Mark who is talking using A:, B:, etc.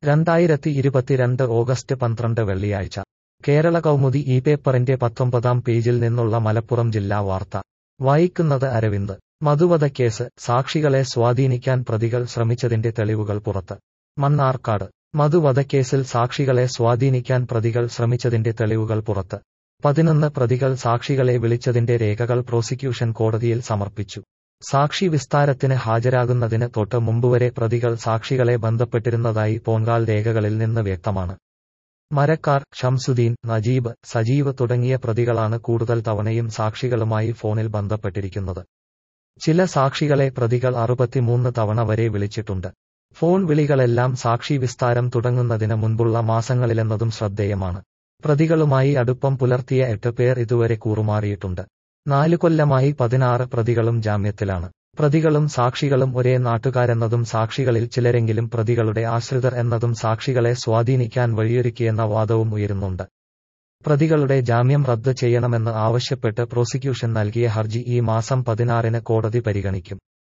A: രണ്ടായിരത്തി ഇരുപത്തിരണ്ട് ഓഗസ്റ്റ് പന്ത്രണ്ട് വെള്ളിയാഴ്ച കേരള കൗമുദി ഈ പേപ്പറിന്റെ പത്തൊമ്പതാം പേജിൽ നിന്നുള്ള മലപ്പുറം ജില്ലാ വാർത്ത വായിക്കുന്നത് അരവിന്ദ് മധുവധക്കേസ് സാക്ഷികളെ സ്വാധീനിക്കാൻ പ്രതികൾ ശ്രമിച്ചതിന്റെ തെളിവുകൾ പുറത്ത് മണ്ണാർക്കാട് മധുവധക്കേസിൽ സാക്ഷികളെ സ്വാധീനിക്കാൻ പ്രതികൾ ശ്രമിച്ചതിന്റെ തെളിവുകൾ പുറത്ത് പതിനൊന്ന് പ്രതികൾ സാക്ഷികളെ വിളിച്ചതിന്റെ രേഖകൾ പ്രോസിക്യൂഷൻ കോടതിയിൽ സമർപ്പിച്ചു സാക്ഷി വിസ്താരത്തിന് ഹാജരാകുന്നതിന് തൊട്ട് മുമ്പുവരെ പ്രതികൾ സാക്ഷികളെ ബന്ധപ്പെട്ടിരുന്നതായി പോങ്കാൾ രേഖകളിൽ നിന്ന് വ്യക്തമാണ് മരക്കാർ ഷംസുദ്ദീൻ നജീബ് സജീവ് തുടങ്ങിയ പ്രതികളാണ് കൂടുതൽ തവണയും സാക്ഷികളുമായി ഫോണിൽ ബന്ധപ്പെട്ടിരിക്കുന്നത് ചില സാക്ഷികളെ പ്രതികൾ അറുപത്തിമൂന്ന് തവണ വരെ വിളിച്ചിട്ടുണ്ട് ഫോൺ വിളികളെല്ലാം സാക്ഷി വിസ്താരം തുടങ്ങുന്നതിന് മുൻപുള്ള മാസങ്ങളിലെന്നതും ശ്രദ്ധേയമാണ് പ്രതികളുമായി അടുപ്പം പുലർത്തിയ എട്ട് പേർ ഇതുവരെ കൂറുമാറിയിട്ടുണ്ട് നാലു കൊല്ലമായി പതിനാറ് പ്രതികളും ജാമ്യത്തിലാണ് പ്രതികളും സാക്ഷികളും ഒരേ നാട്ടുകാരെന്നതും സാക്ഷികളിൽ ചിലരെങ്കിലും പ്രതികളുടെ ആശ്രിതർ എന്നതും സാക്ഷികളെ സ്വാധീനിക്കാൻ വഴിയൊരുക്കിയെന്ന വാദവും ഉയരുന്നുണ്ട് പ്രതികളുടെ ജാമ്യം റദ്ദ് ചെയ്യണമെന്ന് ആവശ്യപ്പെട്ട് പ്രോസിക്യൂഷൻ നൽകിയ ഹർജി ഈ മാസം പതിനാറിന് കോടതി പരിഗണിക്കും